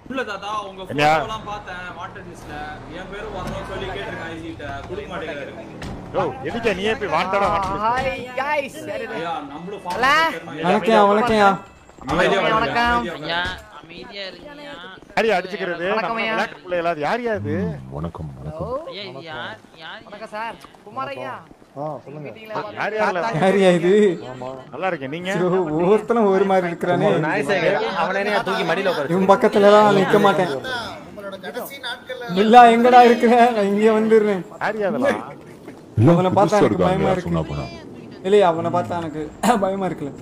இல்ல தாத்தா உங்க என்னையா? போட்டோலாம் பார்த்தேன் வாட்டர் லிஸ்ட்ல என் பேரும் வரணும் சொல்லி கேட்டிருக்கேன் ஐஜிட்ட கொடுக்க மாட்டேங்கிறாரு யோ எதுக்கே நீயே போய் வாண்டடா வாண்டடா ஹாய் கைஸ் ஐயா நம்மளும் அல்ல. வணக்கம் வணக்கம் அமைதியா வணக்கம், வணக்கம் வணக்கம். ஐயா அமைதியா இருக்கீங்க யாரையா அடிச்சுக்கிறது வணக்கம் நம்ம ஐயா. விளையாட்டு பிள்ளைகளா அது யாரையா அது வணக்கம் வணக்கம் ஐயா இது யார் யார் வணக்கம் சார் குமார் ஐயா யார் யார்ல யாரியா இது நல்லா இருக்கேன் நீங்க ஐயோ, ஒவ்வொருத்தனும் ஒரு மாதிரி இருக்கிறானே அவனே தூக்கி மடியில உட்காரு இவன் பக்கத்துல தான் நிக்க மாட்டேன் பில்லா எங்கடா இருக்கிற நான் இங்க வந்துடுறேன் யார் அதெல்லாம் எல்லாம் அவனை பார்த்தா புதுசா எனக்கு பயமா இருக்காங்க இருக்கு. சொன்னா போனா இல்லையா அவனை பார்த்தா எனக்கு பயமா இருக்குல்ல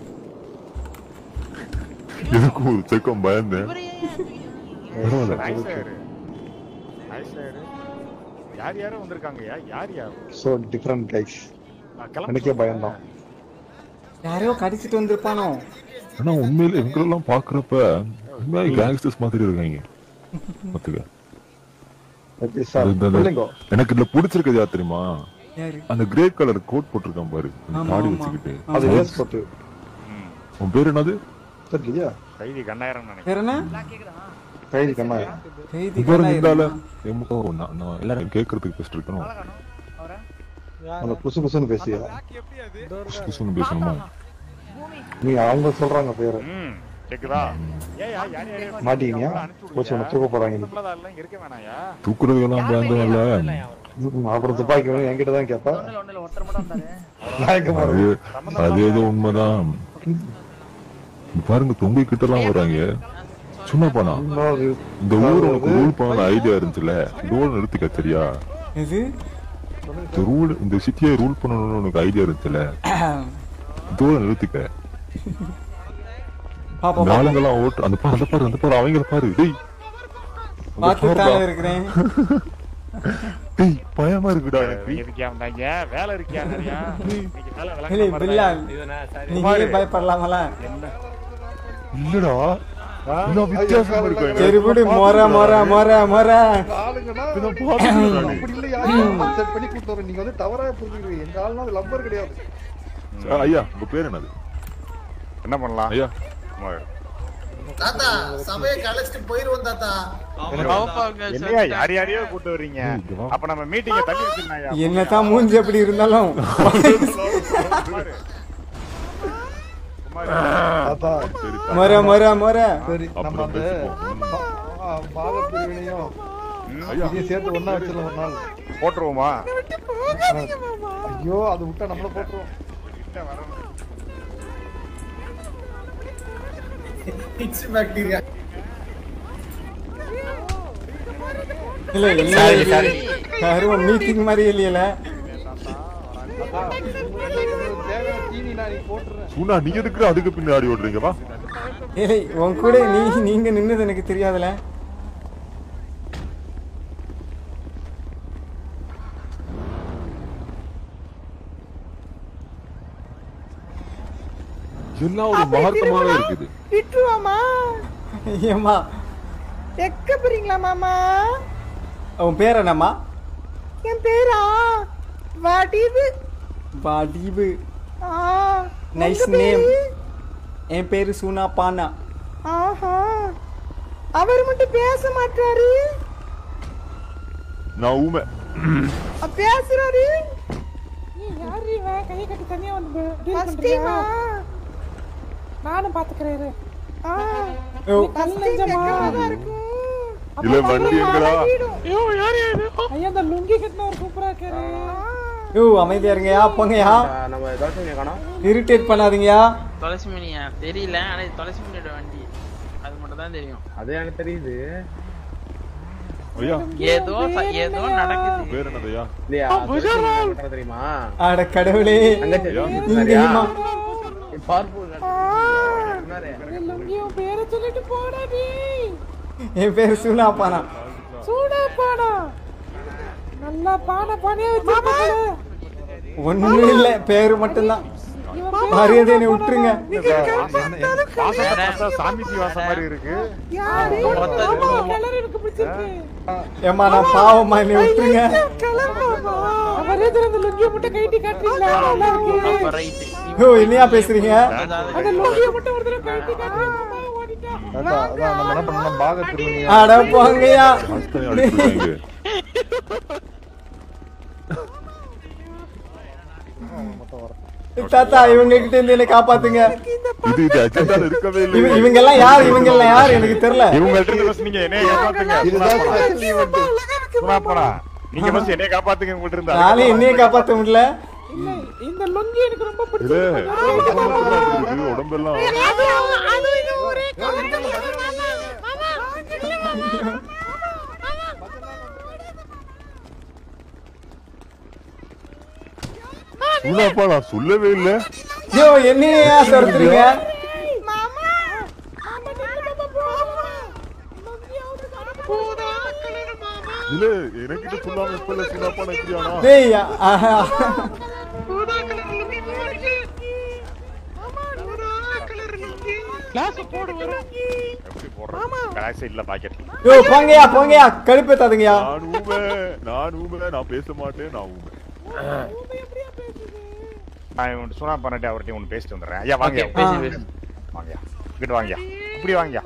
எனக்கும் ஒரு செக்கம் பயந்தேன் பரவாயில்ல நாய்ஸாரு நாய்ஸாரு யார் யாரோ வந்திருக்காங்கய்யா யார் யார் ஸோ டிஃப்ரெண்ட் கைஸ் நான் கிளம்ப எனக்கே பயம்தான் யாரையோ கடிச்சிட்டு வந்திருப்பானோ ஆனா உண்மையில எங்களெல்லாம் பாக்குறப்ப உண்மையா கேங்ஸ்டர்ஸ் மாதிரி இருக்காங்க பாத்துக்க ஓகே சார் இந்த- இந்த- சொல்லுங்க எனக்கு இதுல பிடிச்சிருக்கிறது யார் தெரியுமா யாரு அந்த கிரே கலர் கோட் போட்டிருக்கான் பாரு அந்த ஆமா, தாடி ஆமா. வச்சுக்கிட்டு அது ஏஸ் போட்டு உன் பேர் என்னது சரியா கைதி கண்ணாயிரம் நினைக்கிறேன் பேர் என்ன கைதி கண்ணா கைதி இவரு கண்ணா இருந்தால இருந்தா. நான் நான் எல்லாரும் கேட்கறதுக்கு பெஸ்ட் இருக்கணும் அந்த குசு குசுன்னு பேசியா குசு குசுன்னு பேசணுமா நீ அவங்க சொல்றாங்க பேரு ம் கேக்குதா ஏயா யார் யார் மாட்டீங்க போச்சு உன தூக்க போறாங்க நீ. எல்லாம் இருக்க வேணாயா தூக்குறதுக்கெல்லாம் பயந்தவன்ல ம், அப்புறம் துப்பாக்கி வேணும் என்கிட்ட தான் கேப்பா ஒண்ணுல ஒண்ணுல ஒருத்தர் மட்டும் வந்தாரு நான் எங்க அது போறேன் அது ஏதோ உண்மைதான் இங்க பாருங்க தொங்கை கிட்ட எல்லாம் வர்றாங்க சும்மா போனா இன்னொரு இந்த ஊர் உனக்கு ரூல் பண்ண ஐடியா இருந்துச்சுல இதோட நிறுத்திக்க சரியா எது இந்த ரூல் இந்த சிட்டியை ரூல் பண்ணணும்னு உனக்கு ஐடியா இருந்துச்சுல இதோட நிறுத்திக்க பாப்பா இந்த ஆளுங்கெல்லாம் ஓட்டு அந்த பாரு அந்த பாரு அந்த பாரு அவங்கள பாரு டேய் அந்த பார்த்து பாருடா. தானே இருக்கிறேன் டேய் பயமா இருக்குடா எனக்கு எதுக்கியா வந்தாங்க வேலை இருக்கியா நிறையா இன்னைக்கு வேலை இல்லை விளக்க பில்லால் இதுனா சரி நீங்களே பயப்படலாமல இல்லடா இன்னும் வித்தியாசமா இருக்கு சரி விடு மொற மொற மொற மொற ஆளுங்கன்னா இதை பார்த்துட்டு நானு. அப்படி இல்லையா செட் பண்ணி கூட்டு வரேன் நீங்க வந்து தவறா புரிஞ்சுக்கிறீங்க எங்க ஆளுனா அது லப்பர் கிடையாது ஆ, ஐயா உங்க பேர் என்னது என்ன பண்ணலாம் ஐயா தாத்தா சபையை கலைச்சிட்டு போயிருவோம் தாத்தா என்னையா யார் யாரையோ கூட்டு வர்றீங்க இங்க வா. அப்ப நம்ம மீட்டிங்க தள்ளி வச்சிருந்தாயா என்னதான் மூஞ்சி எப்படி இருந்தாலும் குமாரு குமாரு தாத்தா சரி மொற மொற மொற சரி நம்ம அப்புறம் அந்த பேசிப்போம் ம். பா- ஆ, பாவ பிரிவினையும் ஐயா இதையும் சேர்த்து ஒண்ணா வச்சிடலாம் ஒரு நாள் போட்டுருவோமா ஐயோ அது விட்டா நம்மள போட்டுருவோம் பிச்சு பாக்டீரியா இல்ல என்ன இது? யாரும் மீட்டிங் மாதிரி இல்லையில தேவையான டிவி நான் நீ போட்டுறேன் சுனா நீங்க எதுக்கு அதுக்கு பின்னாடி ஓடுறீங்க வா இல்லை உன் கூட நீ நீங்க நின்னது எனக்கு தெரியாதுல எல்லாம் ஒரு மார்க்கமாவே இருக்குது விட்டுருவாமா ஏம்மா எக்க போறீங்களா மாமா உன் பேர் என்னம்மா என் பேரா வடிவு வடிவு ஆ நைஸ் நேம் என் பேரு சூனா பானா ஆஹா அவர் மட்டும் பேச மாட்டாரு நான் ஊமை அ, பேசுறாரு யாரு இவன் கையை கட்டி தனியா வந்து ஃபர்ஸ்ட் டைமா நானும் பாத்துக்கிறேன் ஓ, இருக்கும் இல்ல வண்டி எங்கடா ஐயோ யாரு ஐயா அந்த லுங்கி கட்டின ஒரு சூப்பரா இருக்காரு ஓ அமைதியா இருங்கயா போங்கயா நம்ம ஏதாச்சும் காணோம் இரிட்டேட் பண்ணாதீங்கயா துளசி மணியா தெரியல ஆனா இது துளசி மணியோட வண்டி அது மட்டும் தான் தெரியும் அது எனக்கு தெரியுது ஐயா ஏதோ ச- ஏதோ நடக்குது பேர் என்னது ஐயா இல்லையா துளசி மணி என்ன பண்றது தெரியுமா அட கடவுளே தங்கச்சி இங்கேயுமா பார்ப்போம் லுங்கியும் பேரை சொல்லிட்டு போடா நீ என் பேரு சூனா பானா சூடா பாடா நல்லா பானை பானையா வச்சிருக்காரு ஒண்ணும் இல்ல பேரு மட்டும்தான் மரியாதை என்னை விட்டுருங்க வாசத்தை பார்த்தா சாமிஜி வாசம் மாதிரி இருக்கு யாரு மொத்தம் கலர் எனக்கு பிடிச்சிருக்கு ஏம்மா நான் பாவமா என்னை விட்டுருங்க அவரே திறந்த லுங்கியை மட்டும் கைட்டி காட்டுறீங்களா நல்லா இருக்கு அப்ப ரைட்டு ஓ என்னையா பேசுறீங்க அந்த லுங்கியை மட்டும் ஒரு தடவை கைட்டி காட்டுறீங்களா ஓடிட்டா தாத்தா அதான் நம்ம என்ன பண்ணணும் பாக திரும்பி அட போங்கய்யா மாஸ்டர் அடிச்சிருக்காங்க மொத்தம் வர தாத்தா இவங்க கிட்ட இருந்து என்ன காப்பாத்துங்க இது இது அஜெண்டால இருக்கவே இல்லை இவ- இவங்க எல்லாம் யார் இவங்க எல்லாம் யார் எனக்கு தெரியல இவங்கள்ட்ட இருந்து first நீங்க என்னைய காப்பாத்துங்க இதுதான் ஸ்பெஷல் ஈவெண்ட் சும்மா போடா நீங்க ஃபர்ஸ்ட் என்னைய காப்பாத்துங்க உங்கள்ட்ட இருந்தா நானே என்னையே காப்பாத்த முடியல இல்ல இந்த லுங்கி எனக்கு ரொம்ப இது பிடிச்சது உடம்பெல்லாம் அப்படி இருக்கு, உடம்பெல்லாம் சூனாப்பா நான் சொல்லவே இல்லை ஐயோ என்னையா துரத்துறீங்க இல்ல எனக்கிட்ட சொல்லாம இப்ப இல்ல சூனாப்பா நான் எப்படியானா டேய் ஆஹா. எப்படி போடுறது கலாய் சைடுல பாக்கெட் யோ போங்கயா போங்கயா கடுப்பேத்தாதுங்கயா நான் ஊமை நான் ஊமை நான் பேச மாட்டேன் நான் ஊமை நான் இவன் சுனா பண்ணிட்டு அவர்கிட்ட ஒன்று பேசிட்டு வந்துடுறேன் ஐயா வாங்க Okay, பேசு, பேசு. வாங்கயா இங்கிட்டு வாங்கயா இப்படி வாங்கயா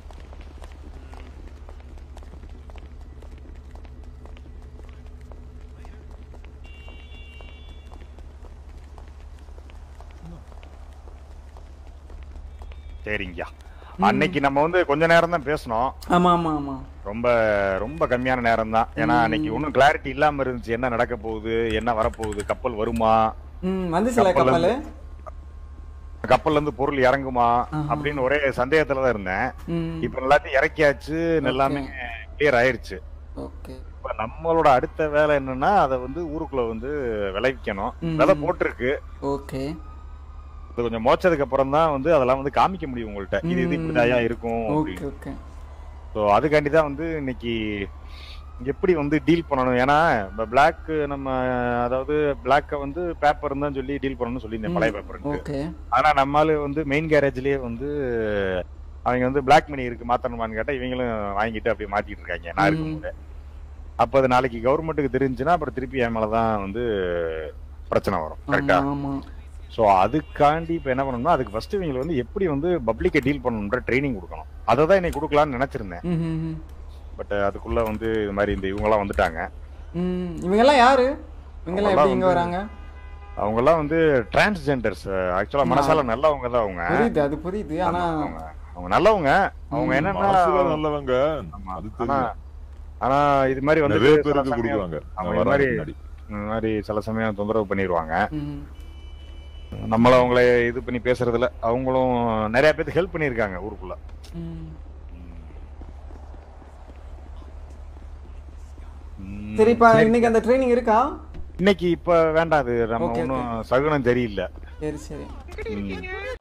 சரிங்கய்யா அன்னைக்கு நம்ம வந்து கொஞ்ச நேரம் தான் பேசணும் ஆமா ஆமா ஆமா ரொம்ப ரொம்ப கம்மியான நேரம் தான் ஏன்னா அன்னைக்கு ஒன்றும் கிளாரிட்டி இல்லாம இருந்துச்சு என்ன நடக்க போகுது என்ன வரப்போகுது கப்பல் வருமா ம் வந்துச்சுல கப்பல்ல கப்பல் இருந்து- கப்பல்ல இருந்து பொருள் இறங்குமா அப்படின்னு ஒரே சந்தேகத்துல தான் இருந்தேன் ம் இப்ப எல்லாத்தையும் இறக்கியாச்சு எல்லாமே கிளியர் ஆயிருச்சு ஓகே இப்ப நம்மளோட அடுத்த வேலை என்னன்னா அதை வந்து ஊருக்குள்ள வந்து விளைவிக்கணும் ம். விதை போட்டிருக்கு ஓகே அது கொஞ்சம் மோச்சதுக்கு அப்புறம் தான் வந்து அதெல்லாம் வந்து காமிக்க முடியும் உங்கள்ட்ட இது இது இப்படிதாயா இருக்கும் ஓகே அப்படின்னு ஓகே ஸோ அதுக்காண்டி தான் வந்து இன்னைக்கு எப்படி வந்து டீல் பண்ணணும் ஏன்னா இப்போ பிளாக் நம்ம அதாவது பிளாக்கை வந்து பேப்பர் தான் சொல்லி டீல் பண்ணணும்னு சொல்லியிருந்தேன் பழைய பேப்பருக்கு ஓகே ஆனா நம்மால வந்து மெயின் கேரேஜ்லயே வந்து அவங்க வந்து பிளாக் மணி இருக்கு மாத்தணுமான்னு கேட்டா இவங்களும் வாங்கிட்டு அப்படியே மாத்திட்டு இருக்காங்க நான் இருக்கும்போது அப்ப அது நாளைக்கு கவர்மெண்ட்டுக்கு தெரிஞ்சுன்னா அப்புறம் திருப்பி என் மேலதான் வந்து பிரச்சனை வரும் கரெக்டா ஆமா ஆமா சோ அதுக்காண்டி இப்ப என்ன பண்ணணும்னா அதுக்கு ஃபர்ஸ்ட் இவங்களை வந்து எப்படி வந்து பப்ளிக்கை டீல் பண்ணணும்ன்ற ட்ரைனிங் கொடுக்கணும் அதை தான் இன்னைக்கு கொடுக்கலாம்னு நினைச்சிருந்தேன் ம் ம், ம். பட் அதுக்குள்ள வந்து இது மாதிரி இந்த இவங்க எல்லாம் வந்துட்டாங்க ம் இவங்க எல்லாம் யாரு இவங்க எல்லாம் எப்படி இங்க வந்து- வராங்க அவங்க எல்லாம் வந்து டிரான்ஸ்ஜெண்டர்ஸ் ஆக்சுவலா மனசால நல்லவங்க தான் அவங்க புரியுது அது புரியுது ஆனா அவங்க அவங்க நல்லவங்க அவங்க என்னன்னா மனசுல நல்லவங்க ஆமா. அது ஆனா தெரியும் ஆனா இது மாதிரி வந்து நிறைய சில பேருக்கு சமயம் கொடுக்குறாங்க அவங்க நான் இது மாதிரி வராங்க முன்னாடி இந்த மாதிரி சில சமயம் தொந்தரவு பண்ணிடுவாங்க ம் நம்மள அவங்கள இது பண்ணி பேசுறதுல அவங்களும் நிறைய பேருக்கு ஹெல்ப் பண்ணியிருக்காங்க ஊருக்குள்ள ம் ம், சரி இப்ப இன்னைக்கு அந்த ட்ரைனிங் இருக்கா இன்னைக்கு இப்ப வேண்டாம் அது நம்ம Okay, ஒன்றும் சகுனம் சரியில்லை சரி சரி ம்.